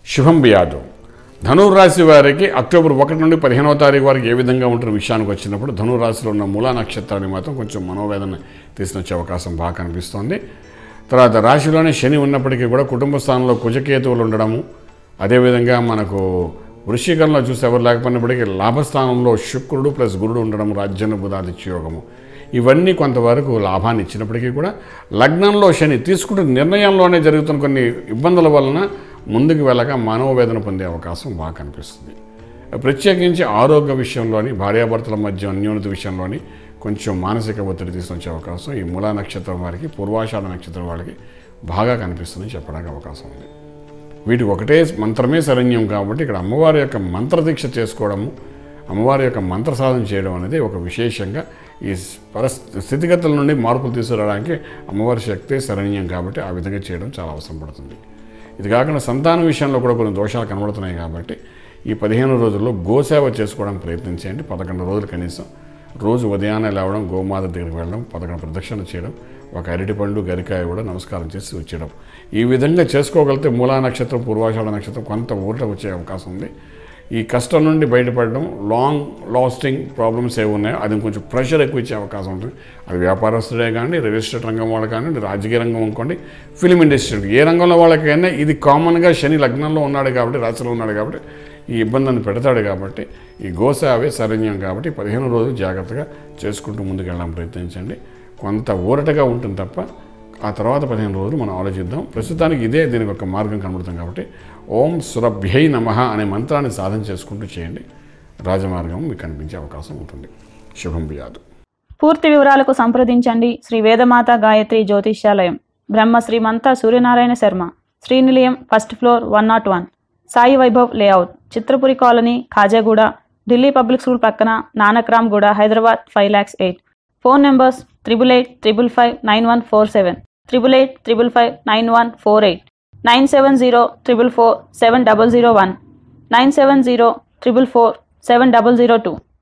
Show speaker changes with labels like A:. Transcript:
A: శుభం బియాదు ధనుర్రాశి వారికి అక్టోబర్ ఒకటి నుండి పదిహేనవ తారీఖు వరకు ఏ విధంగా ఉంటున్న విషయానికి వచ్చినప్పుడు ధనుర్రాశిలో ఉన్న మూలా నక్షత్రాన్ని మాత్రం కొంచెం మనోవేదన తీసుకొచ్చే అవకాశం బాగా కనిపిస్తోంది తర్వాత రాశిలోనే శని ఉన్నప్పటికీ కూడా కుటుంబ స్థానంలో కుజకేతువులు ఉండడము అదేవిధంగా మనకు వృశ్చికంలో చూసి ఎవరు లేకపోయినప్పటికీ లాభస్థానంలో శుక్రుడు ప్లస్ గురుడు ఉండడం రాజ్యంలో బుధాదిత్య యోగము ఇవన్నీ కొంతవరకు లాభాన్ని ఇచ్చినప్పటికీ కూడా లగ్నంలో శని తీసుకుంటున్న నిర్ణయంలోనే జరుగుతున్న కొన్ని ఇబ్బందుల వలన ముందుకు వెళ్ళక మనోవేదన పొందే అవకాశం బాగా కనిపిస్తుంది ప్రత్యేకించి ఆరోగ్య విషయంలోని భార్యాభర్తల మధ్య అన్యోన్యత విషయంలోని కొంచెం మానసిక ఒత్తిడి తీసుకొచ్చే అవకాశం ఈ మూలా నక్షత్రం వారికి పూర్వాషాఢ నక్షత్రం వారికి బాగా కనిపిస్తుందని చెప్పడానికి అవకాశం ఉంది వీటికి ఒకటే మంత్రమే శరణ్యం కాబట్టి ఇక్కడ అమ్మవారి యొక్క మంత్రదీక్ష చేసుకోవడము అమ్మవారి యొక్క మంత్ర సాధన చేయడం అనేది ఒక విశేషంగా ఈ పరిస్థ స్థితిగతుల నుండి మార్పులు తీసుకురావడానికి అమ్మవారి శక్తే శరణ్యం కాబట్టి ఆ విధంగా చేయడం చాలా అవసరం పడుతుంది ఇది కాకుండా సంతాన విషయంలో కూడా కొన్ని దోషాలు కనబడుతున్నాయి కాబట్టి ఈ పదిహేను రోజుల్లో గోసేవ చేసుకోవడానికి ప్రయత్నించండి పదకొండు రోజులు కనీసం రోజు ఉదయాన్నే లేవడం గోమాత దగ్గరికి వెళ్ళడం పదకొండు ప్రదక్షిణ చేయడం ఒక అరటిపండు గరికాయ కూడా నమస్కారం చేసి వచ్చేయడం ఈ విధంగా చేసుకోగలిగితే మూలా నక్షత్రం పూర్వాషాఢ నక్షత్రం కొంత ఊరట వచ్చే అవకాశం ఉంది ఈ కష్టం నుండి బయటపడడం లాంగ్ లాస్టింగ్ ప్రాబ్లమ్స్ ఏవి ఉన్నాయో అది కొంచెం ప్రెషర్ ఎక్కువ ఇచ్చే అవకాశం ఉంటుంది అది వ్యాపారస్తుడే కానీ రియల్ ఎస్టేట్ రంగం వాళ్ళు కానీ రాజకీయ రంగం అనుకోండి ఫిలిం ఇండస్ట్రీ ఏ రంగంలో వాళ్ళకైనా ఇది కామన్గా శని లగ్నంలో ఉన్నాడు కాబట్టి రాశిలో ఉన్నాడు కాబట్టి ఈ ఇబ్బందిని పెడతాడు కాబట్టి ఈ గోసావే శరణ్యం కాబట్టి పదిహేను రోజులు జాగ్రత్తగా చేసుకుంటూ ముందుకు వెళ్ళడం ప్రయత్నించండి కొంత ఊరటగా ఉంటుంది తప్ప ఆ తర్వాత పదిహేను రోజులు మనం ఆలోచిద్దాం ప్రస్తుతానికి ఇదే దీనికి ఒక మార్గం కనబడుతుంది కాబట్టి ఓం సురభ్యై నమ అనే మంత్రాన్ని సాధన చేసుకుంటూ చేయండి రాజమార్గం మీకు కనిపించే అవకాశం ఉంటుంది శుభం బియాదు
B: పూర్తి వివరాలకు సంప్రదించండి Shri Vedamata Gayatri Jyotishyalayam Brahma Srimantha Suryanarayana Sharma Srinilayam first floor one not one Sai Vaibhav layout Chitrapuri colony Khajaguda Delhi public school పక్కన Nanakramguda Hyderabad five lakhs eight phone numbers triple eight triple five nine one four seven triple eight triple five nine one four eight nine seven zero triple four seven double zero one nine seven zero triple four seven double zero two